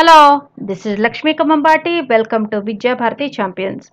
hello this is Lakshmi Kammampati welcome to Vidyabharati champions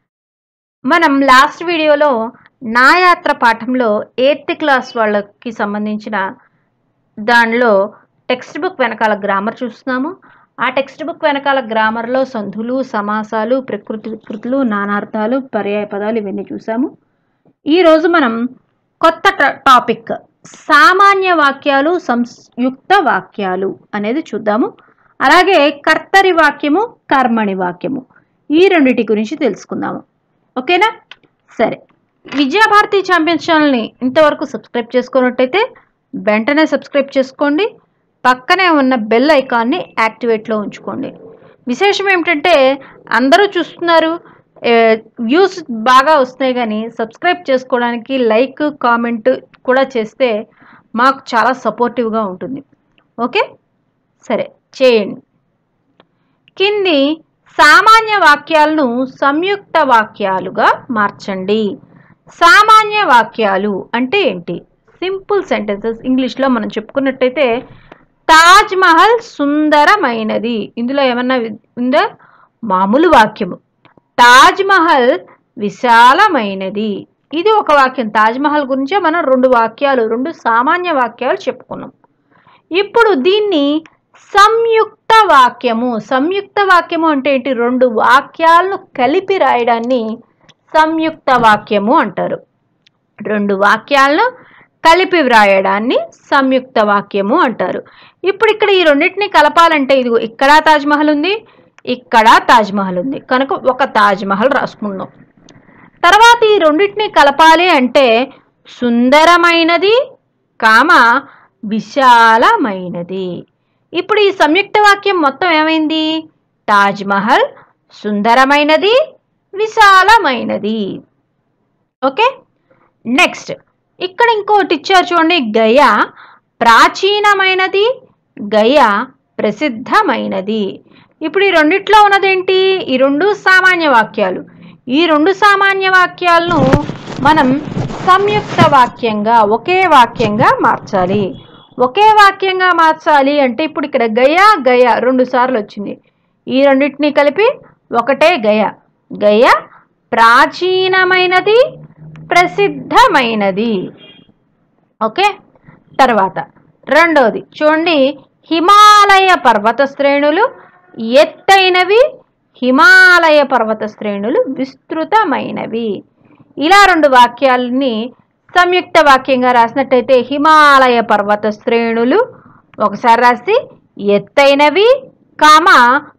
మనం last వీడియోలో నా యాత్ర పాఠంలో ఎయిత్ క్లాస్ వాళ్ళకి సంబంధించిన దానిలో టెక్స్ట్ బుక్ వెనకాల గ్రామర్ చూస్తున్నాము ఆ టెక్స్ట్ బుక్ వెనకాల గ్రామర్లో సంధులు సమాసాలు ప్రకృతి కృతులు నానార్థాలు పర్యాయ పదాలు ఇవన్నీ చూసాము ఈరోజు మనం కొత్త ట- టాపిక్ సామాన్య వాక్యాలు సంయుక్త వాక్యాలు అనేది చూద్దాము అలాగే కర్తరి వాక్యము కర్మణి వాక్యము ఈ రెండిటి గురించి తెలుసుకుందాము ఓకేనా సరే విజయభారతి ఛాంపియన్స్ ఛానల్ని ఇంతవరకు సబ్స్క్రైబ్ చేసుకున్నట్టయితే వెంటనే సబ్స్క్రైబ్ చేసుకోండి పక్కనే ఉన్న బెల్ ఐకాన్ని యాక్టివేట్లో ఉంచుకోండి విశేషం ఏమిటంటే అందరూ చూస్తున్నారు వ్యూస్ బాగా వస్తున్నాయి కానీ సబ్స్క్రైబ్ చేసుకోవడానికి లైక్ కామెంట్ కూడా చేస్తే మాకు చాలా సపోర్టివ్గా ఉంటుంది ఓకే సరే చేయండి కింది సామాన్య వాక్యాలను సంయుక్త వాక్యాలుగా మార్చండి సామాన్య వాక్యాలు అంటే ఏంటి సింపుల్ సెంటెన్సెస్ ఇంగ్లీష్లో మనం చెప్పుకున్నట్టయితే తాజ్ మహల్ సుందరమైనది ఇందులో ఏమన్నా వి- ఉందా మామూలు వాక్యము తాజ్ మహల్ విశాలమైనది ఇది ఒక వాక్యం తాజ్ మహల్ గురించే మనం రెండు వాక్యాలు రెండు సామాన్య వాక్యాలు చెప్పుకున్నాం ఇప్పుడు దీన్ని సంయుక్త వాక్యము సంయుక్త వాక్యము అంటే ఏంటి రెండు వాక్యాలను కలిపి రాయడాన్ని సంయుక్త వాక్యము అంటారు రెండు వాక్యాలను కలిపి వ్రాయడాన్ని సంయుక్త వాక్యము అంటారు ఇప్పుడు ఇక్కడ ఈ రెండింటిని కలపాలంటే ఇదిగో ఇక్కడ తాజ్మహల్ ఉంది ఇక్కడ తాజ్మహల్ ఉంది కనుక ఒక తాజ్మహల్ రాసుకుందాం తర్వాత ఈ రెండింటిని కలపాలి అంటే సుందరమైనది కామ విశాలమైనది ఇప్పుడు ఈ సంయుక్త వాక్యం మొత్తం ఏమైంది తాజ్మహల్ సుందరమైనది విశాలమైనది ఓకే నెక్స్ట్ ఇక్కడ ఇంకోటి ఇచ్చారు చూడండి గయ ప్రాచీనమైనది గయ ప్రసిద్ధమైనది ఇప్పుడు ఈ రెండిట్లో ఉన్నదేంటి ఈ రెండు సామాన్య వాక్యాలు ఈ రెండు సామాన్య వాక్యాలను మనం సంయుక్త వాక్యంగా ఒకే వాక్యంగా మార్చాలి ఒకే వాక్యంగా మార్చాలి అంటే ఇప్పుడు ఇక్కడ గయ గయ రెండు సార్లు వచ్చింది ఈ రెండింటిని కలిపి ఒకటే గయ గయ ప్రాచీనమైనది ప్రసిద్ధమైనది ఓకే తర్వాత రెండవది చూడండి హిమాలయ పర్వత శ్రేణులు ఎత్తైనవి హిమాలయ పర్వత శ్రేణులు విస్తృతమైనవి ఇలా రెండు వాక్యాలని సంయుక్త వాక్యంగా రాసినట్టయితే హిమాలయ పర్వత శ్రేణులు ఒకసారి రాసి ఎత్తైనవి కామ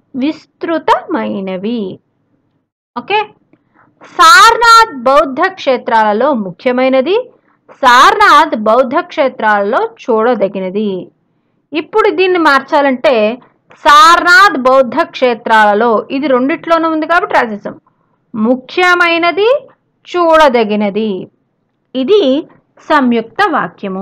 విస్తృతమైనవి ఓకే సార్నాథ్ బౌద్ధ క్షేత్రాలలో ముఖ్యమైనది సార్నాథ్ బౌద్ధ క్షేత్రాలలో చూడదగినది ఇప్పుడు దీన్ని మార్చాలంటే సార్నాథ్ బౌద్ధ క్షేత్రాలలో ఇది రెండిట్లోనూ ఉంది కాబట్టి రాసేసాం ముఖ్యమైనది చూడదగినది ఇది సంయుక్త వాక్యము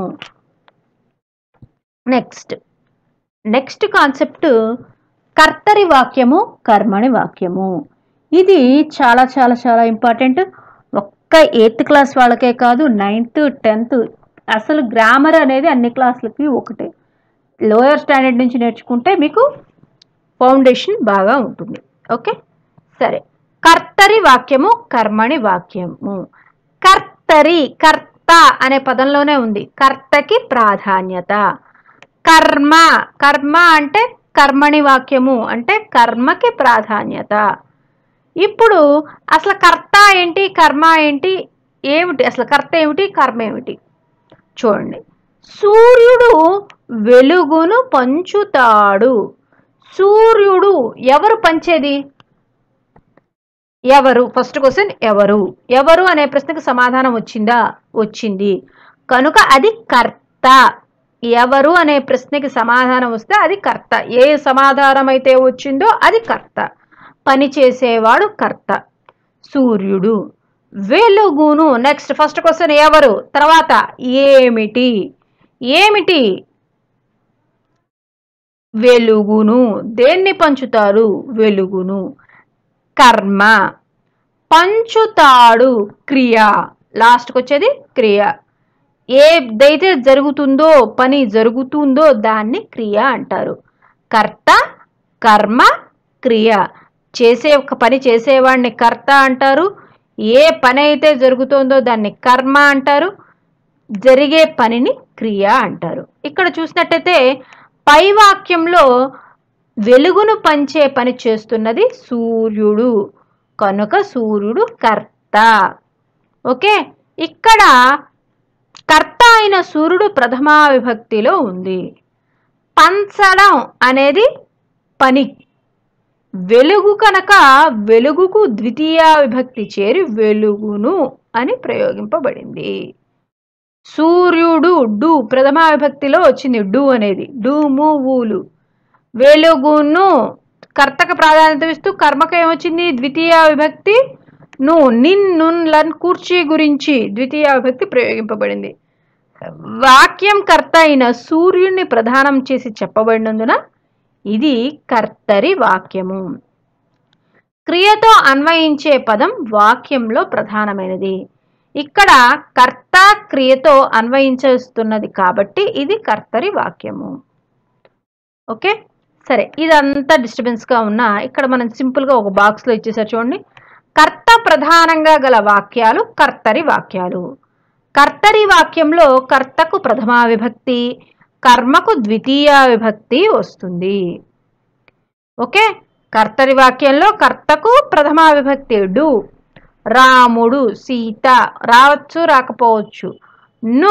నెక్స్ట్ నెక్స్ట్ కాన్సెప్ట్ కర్తరి వాక్యము కర్మణి వాక్యము ఇది చాలా చాలా చాలా ఇంపార్టెంట్ ఒక్క ఎయిత్ క్లాస్ వాళ్ళకే కాదు నైన్త్ టెన్త్ అసలు గ్రామర్ అనేది అన్ని క్లాసులకి ఒకటే లోయర్ స్టాండర్డ్ నుంచి నేర్చుకుంటే మీకు ఫౌండేషన్ బాగా ఉంటుంది ఓకే సరే కర్తరి వాక్యము కర్మణి వాక్యము కర్తరి కర్త అనే పదంలోనే ఉంది కర్తకి ప్రాధాన్యత కర్మ కర్మ అంటే కర్మణి వాక్యము అంటే కర్మకి ప్రాధాన్యత ఇప్పుడు అసలు కర్త ఏంటి కర్మ ఏంటి ఏమిటి అసలు కర్త ఏమిటి కర్మ ఏమిటి చూడండి సూర్యుడు వెలుగును పంచుతాడు సూర్యుడు ఎవరు పంచేది ఎవరు ఫస్ట్ క్వశ్చన్ ఎవరు ఎవరు అనే ప్రశ్నకు సమాధానం వచ్చిందా వచ్చింది కనుక అది కర్త ఎవరు అనే ప్రశ్నకి సమాధానం వస్తే అది కర్త ఏ సమాధానం అయితే వచ్చిందో అది కర్త పని చేసేవాడు కర్త సూర్యుడు వెలుగును నెక్స్ట్ ఫస్ట్ క్వశ్చన్ ఎవరు తర్వాత ఏమిటి ఏమిటి వెలుగును దేన్ని పంచుతారు వెలుగును కర్మ పంచుతాడు క్రియ లాస్ట్కి వచ్చేది క్రియ ఏదైతే జరుగుతుందో పని జరుగుతుందో దాన్ని క్రియ అంటారు కర్త కర్మ క్రియ చేసే ఒక పని చేసేవాడిని కర్త అంటారు ఏ పని అయితే జరుగుతుందో దాన్ని కర్మ అంటారు జరిగే పనిని క్రియ అంటారు ఇక్కడ చూసినట్టయితే పై వాక్యంలో వెలుగును పంచే పని చేస్తున్నది సూర్యుడు కనుక సూర్యుడు కర్త ఓకే ఇక్కడ కర్త అయిన సూర్యుడు ప్రథమా విభక్తిలో ఉంది పంచడం అనేది పని వెలుగు కనుక వెలుగుకు ద్వితీయ విభక్తి చేరి వెలుగును అని ప్రయోగింపబడింది సూర్యుడు డు ప్రథమా విభక్తిలో వచ్చింది డు అనేది డుము ఊలు వెలుగును కర్తకు ప్రాధాన్యత ఇస్తూ కర్మకు ఏమొచ్చింది ద్వితీయ విభక్తి ను నిన్ నున్ లన్ కూర్చి గురించి ద్వితీయ విభక్తి ప్రయోగింపబడింది వాక్యం కర్త అయిన సూర్యుడిని ప్రధానం చేసి చెప్పబడినందున ఇది కర్తరి వాక్యము క్రియతో అన్వయించే పదం వాక్యంలో ప్రధానమైనది ఇక్కడ కర్త క్రియతో అన్వయించేస్తున్నది కాబట్టి ఇది కర్తరి వాక్యము ఓకే సరే ఇదంతా డిస్టర్బెన్స్గా ఉన్నా ఇక్కడ మనం సింపుల్గా ఒక బాక్స్లో ఇచ్చేసారు చూడండి కర్త ప్రధానంగా గల వాక్యాలు కర్తరి వాక్యాలు కర్తరి వాక్యంలో కర్తకు ప్రథమా విభక్తి కర్మకు ద్వితీయ విభక్తి వస్తుంది ఓకే కర్తరి వాక్యంలో కర్తకు ప్రథమా విభక్తి డు రాముడు సీత రావచ్చు రాకపోవచ్చు ను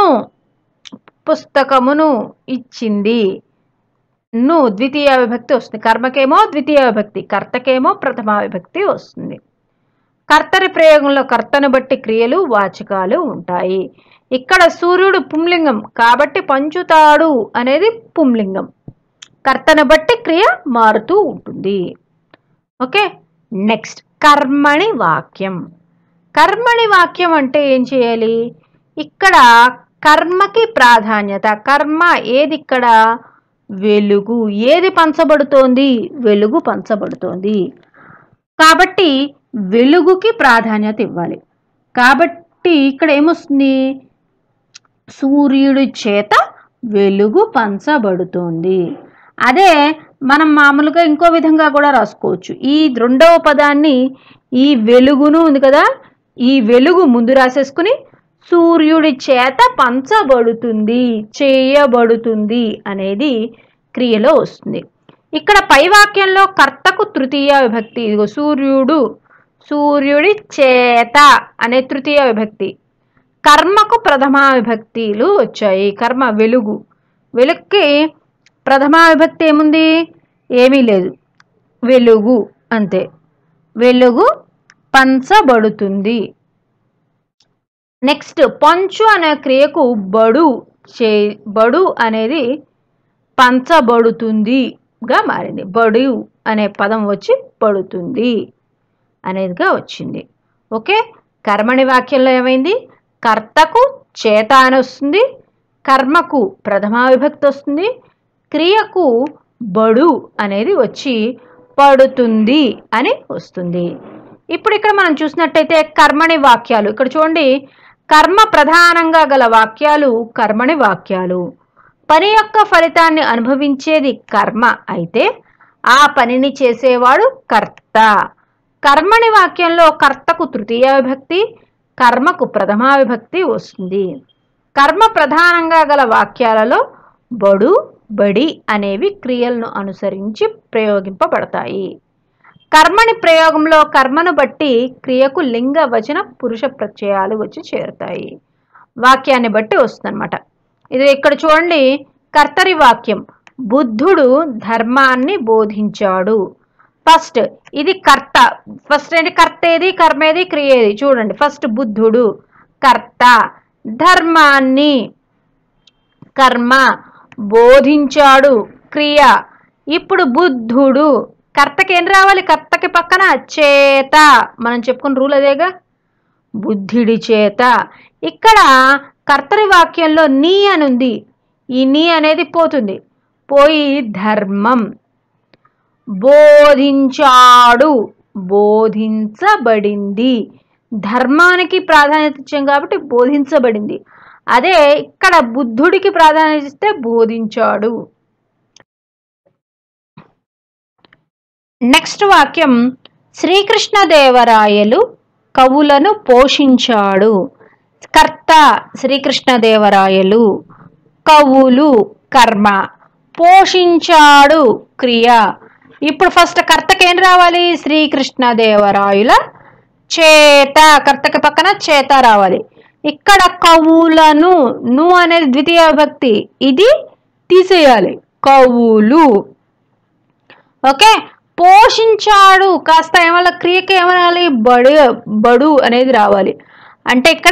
పుస్తకమును ఇచ్చింది ను ద్వితీయ విభక్తి వస్తుంది కర్మకేమో ద్వితీయ విభక్తి కర్తకేమో ప్రథమా విభక్తి వస్తుంది కర్తరి ప్రయోగంలో కర్తను బట్టి క్రియలు వాచకాలు ఉంటాయి ఇక్కడ సూర్యుడు పుంలింగం కాబట్టి పంచుతాడు అనేది పుంలింగం కర్తను బట్టి క్రియ మారుతూ ఉంటుంది ఓకే నెక్స్ట్ కర్మణి వాక్యం కర్మణి వాక్యం అంటే ఏం చేయాలి ఇక్కడ కర్మకి ప్రాధాన్యత కర్మ ఏది ఇక్కడ వెలుగు ఏది పంచబడుతోంది వెలుగు పంచబడుతోంది కాబట్టి వెలుగుకి ప్రాధాన్యత ఇవ్వాలి కాబట్టి ఇక్కడ ఏమొస్తుంది సూర్యుడి చేత వెలుగు పంచబడుతోంది అదే మనం మామూలుగా ఇంకో విధంగా కూడా రాసుకోవచ్చు ఈ రెండవ పదాన్ని ఈ వెలుగును ఉంది కదా ఈ వెలుగు ముందు రాసేసుకుని సూర్యుడి చేత పంచబడుతుంది చేయబడుతుంది అనేది క్రియలో వస్తుంది ఇక్కడ పై వాక్యంలో కర్తకు తృతీయ విభక్తి ఇదిగో సూర్యుడు సూర్యుడి చేత అనే తృతీయ విభక్తి కర్మకు ప్రథమా విభక్తిలు వచ్చాయి కర్మ వెలుగు వెలుగుకి ప్రథమా విభక్తి ఏముంది ఏమీ లేదు వెలుగు అంతే వెలుగు పంచబడుతుంది నెక్స్ట్ పంచు అనే క్రియకు బడు చే బడు అనేది పంచబడుతుందిగా మారింది బడు అనే పదం వచ్చి పడుతుంది అనేదిగా వచ్చింది ఓకే కర్మణి వాక్యంలో ఏమైంది కర్తకు చేత అని వస్తుంది కర్మకు ప్రథమా విభక్తి వస్తుంది క్రియకు బడు అనేది వచ్చి పడుతుంది అని వస్తుంది ఇప్పుడు ఇక్కడ మనం చూసినట్టయితే కర్మణి వాక్యాలు ఇక్కడ చూడండి కర్మ ప్రధానంగా గల వాక్యాలు కర్మణి వాక్యాలు పని యొక్క ఫలితాన్ని అనుభవించేది కర్మ అయితే ఆ పనిని చేసేవాడు కర్త కర్మణి వాక్యంలో కర్తకు తృతీయ విభక్తి కర్మకు ప్రథమా విభక్తి వస్తుంది కర్మ ప్రధానంగా గల వాక్యాలలో బడు బడి అనేవి క్రియలను అనుసరించి ప్రయోగింపబడతాయి కర్మని ప్రయోగంలో కర్మను బట్టి క్రియకు లింగ వచన పురుష ప్రత్యయాలు వచ్చి చేరుతాయి వాక్యాన్ని బట్టి వస్తుందన్నమాట ఇది ఇక్కడ చూడండి కర్తరి వాక్యం బుద్ధుడు ధర్మాన్ని బోధించాడు ఫస్ట్ ఇది కర్త ఫస్ట్ ఏంటి కర్త ఏది కర్మ ఏది క్రియ ఏది చూడండి ఫస్ట్ బుద్ధుడు కర్త ధర్మాన్ని కర్మ బోధించాడు క్రియ ఇప్పుడు బుద్ధుడు కర్తకి ఏం రావాలి కర్తకి పక్కన చేత మనం చెప్పుకున్న రూల్ అదేగా బుద్ధిడి చేత ఇక్కడ కర్తరి వాక్యంలో నీ అని ఉంది ఈ నీ అనేది పోతుంది పోయి ధర్మం బోధించాడు బోధించబడింది ధర్మానికి ప్రాధాన్యత ఇచ్చాం కాబట్టి బోధించబడింది అదే ఇక్కడ బుద్ధుడికి ప్రాధాన్యత ఇస్తే బోధించాడు నెక్స్ట్ వాక్యం శ్రీకృష్ణదేవరాయలు కవులను పోషించాడు కర్త శ్రీకృష్ణదేవరాయలు కవులు కర్మ పోషించాడు క్రియ ఇప్పుడు ఫస్ట్ కర్తకి ఏం రావాలి శ్రీకృష్ణదేవరాయుల చేత కర్తకి పక్కన చేత రావాలి ఇక్కడ కవులను ను అనేది ద్వితీయ విభక్తి ఇది తీసేయాలి కవులు ఓకే పోషించాడు కాస్త ఏమన్నా క్రియకి ఏమనాలి బడు బడు అనేది రావాలి అంటే ఇక్కడ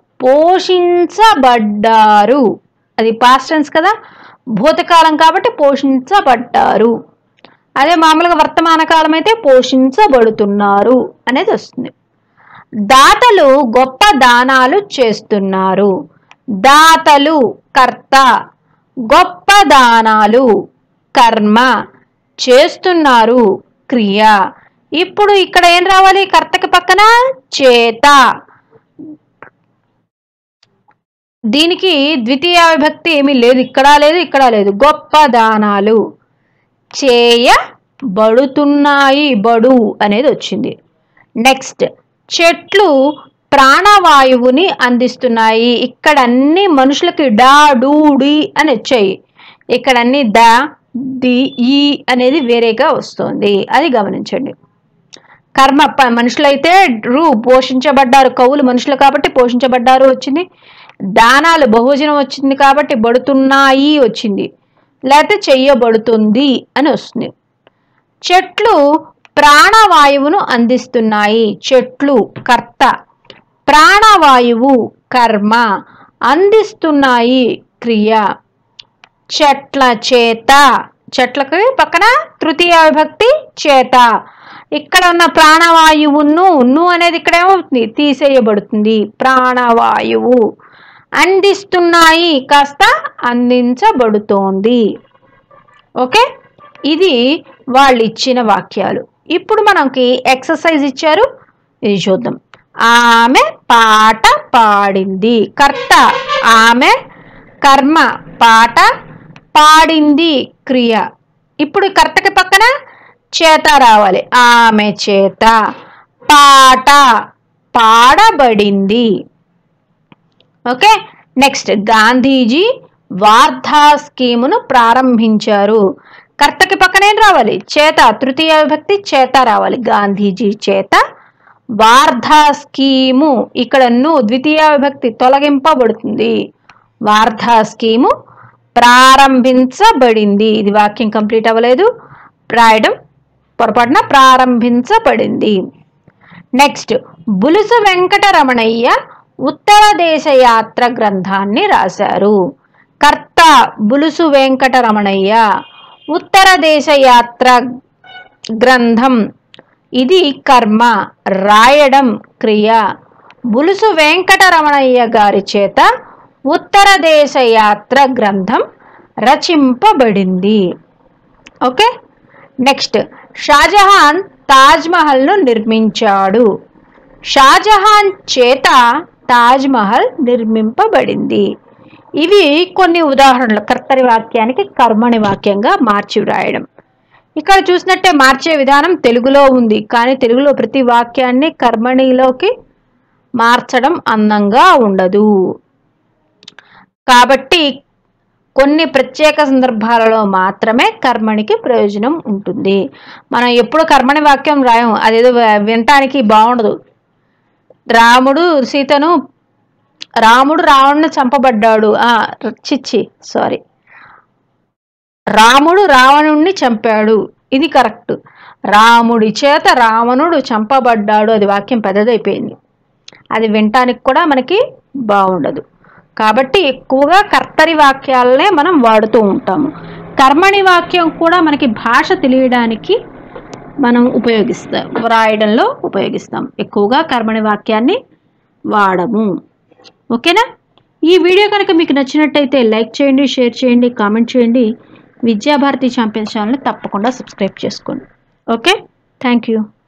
పోషించబడ్డారు అది పాస్ట్ టెన్స్ కదా భూతకాలం కాబట్టి పోషించబడ్డారు అదే మామూలుగా వర్తమాన కాలం అయితే పోషించబడుతున్నారు అనేది వస్తుంది దాతలు గొప్ప దానాలు చేస్తున్నారు దాతలు కర్త గొప్ప దానాలు కర్మ చేస్తున్నారు క్రియ ఇప్పుడు ఇక్కడ ఏం రావాలి కర్తకి పక్కన చేత దీనికి ద్వితీయ విభక్తి ఏమీ లేదు ఇక్కడ లేదు ఇక్కడ లేదు గొప్ప దానాలు చేయబడుతున్నాయి బడు అనేది వచ్చింది నెక్స్ట్ చెట్లు ప్రాణవాయువుని అందిస్తున్నాయి ఇక్కడ అన్ని మనుషులకి డా డూ డి అని వచ్చాయి ఇక్కడ అన్ని ద ది ఈ అనేది వేరేగా వస్తుంది అది గమనించండి కర్మ ప- మనుషులైతే రు పోషించబడ్డారు కవులు మనుషులు కాబట్టి పోషించబడ్డారు వచ్చింది దానాలు బహుజనం వచ్చింది కాబట్టి బడుతున్నాయి వచ్చింది లేకపోతే చెయ్యబడుతుంది అని వస్తుంది చెట్లు ప్రాణవాయువును అందిస్తున్నాయి చెట్లు కర్త ప్రాణవాయువు కర్మ అందిస్తున్నాయి క్రియ చెట్ల చేత చెట్లకి పక్కన తృతీయ విభక్తి చేత ఇక్కడ ఉన్న ప్రాణవాయువును ను అనేది ఇక్కడ ఏమవుతుంది తీసేయబడుతుంది ప్రాణవాయువు అందిస్తున్నాయి కాస్త అందించబడుతోంది ఓకే ఇది వాళ్ళు ఇచ్చిన వాక్యాలు ఇప్పుడు మనకి ఎక్సర్సైజ్ ఇచ్చారు ఇది చూద్దాం ఆమె పాట పాడింది కర్త ఆమె కర్మ పాట పాడింది క్రియ ఇప్పుడు కర్తకి పక్కన చేత రావాలి ఆమె చేత పాట పాడబడింది ఓకే నెక్స్ట్ గాంధీజీ వార్ధా స్కీమును ప్రారంభించారు కర్తకి పక్కన ఏం రావాలి చేత తృతీయ విభక్తి చేత రావాలి గాంధీజీ చేత వార్ధా స్కీము ఇక్కడ ను ద్వితీయ విభక్తి తొలగింపబడుతుంది వార్ధా స్కీము ప్రారంభించబడింది ఇది వాక్యం కంప్లీట్ అవ్వలేదు రాయడం పొరపాటున ప్రారంభించబడింది నెక్స్ట్ బులుసు వెంకటరమణయ్య ఉత్తర దేశ యాత్ర గ్రంథాన్ని రాశారు కర్త బులుసు వెంకటరమణయ్య ఉత్తర దేశ యాత్ర గ్రంథం ఇది కర్మ రాయడం క్రియ బులుసు వెంకటరమణయ్య గారి చేత ఉత్తర దేశ యాత్ర గ్రంథం రచింపబడింది ఓకే నెక్స్ట్ షాజహాన్ తాజ్ మహల్ను నిర్మించాడు షాజహాన్ చేత తాజ్ మహల్ నిర్మింపబడింది ఇవి కొన్ని ఉదాహరణలు కర్తరి వాక్యానికి కర్మని వాక్యంగా మార్చి వ్రాయడం ఇక్కడ చూసినట్టే మార్చే విధానం తెలుగులో ఉంది కానీ తెలుగులో ప్రతి వాక్యాన్ని కర్మణిలోకి మార్చడం అందంగా ఉండదు కాబట్టి కొన్ని ప్రత్యేక సందర్భాలలో మాత్రమే కర్మణికి ప్రయోజనం ఉంటుంది మనం ఎప్పుడు కర్మణి వాక్యం రాయం అదేదో వ- వినటానికి బాగుండదు రాముడు సీతను రాముడు రావణ్ణి చంపబడ్డాడు ఆ, చిచ్చి సారీ రాముడు రావణుణ్ణి చంపాడు ఇది కరెక్ట్ రాముడి చేత రావణుడు చంపబడ్డాడు అది వాక్యం పెద్దదైపోయింది అది వినటానికి కూడా మనకి బాగుండదు కాబట్టి ఎక్కువగా కర్తరి వాక్యాలనే మనం వాడుతూ ఉంటాము కర్మణి వాక్యం కూడా మనకి భాష తెలియడానికి మనం ఉపయోగిస్తాం వ్రాయడంలో ఉపయోగిస్తాం ఎక్కువగా కర్మణి వాక్యాన్ని వాడము ఓకేనా ఈ వీడియో కనుక మీకు నచ్చినట్టయితే లైక్ చేయండి షేర్ చేయండి కామెంట్ చేయండి విద్యాభారతి ఛాంపియన్స్ ఛానల్ని తప్పకుండా సబ్స్క్రైబ్ చేసుకోండి ఓకే థ్యాంక్ యూ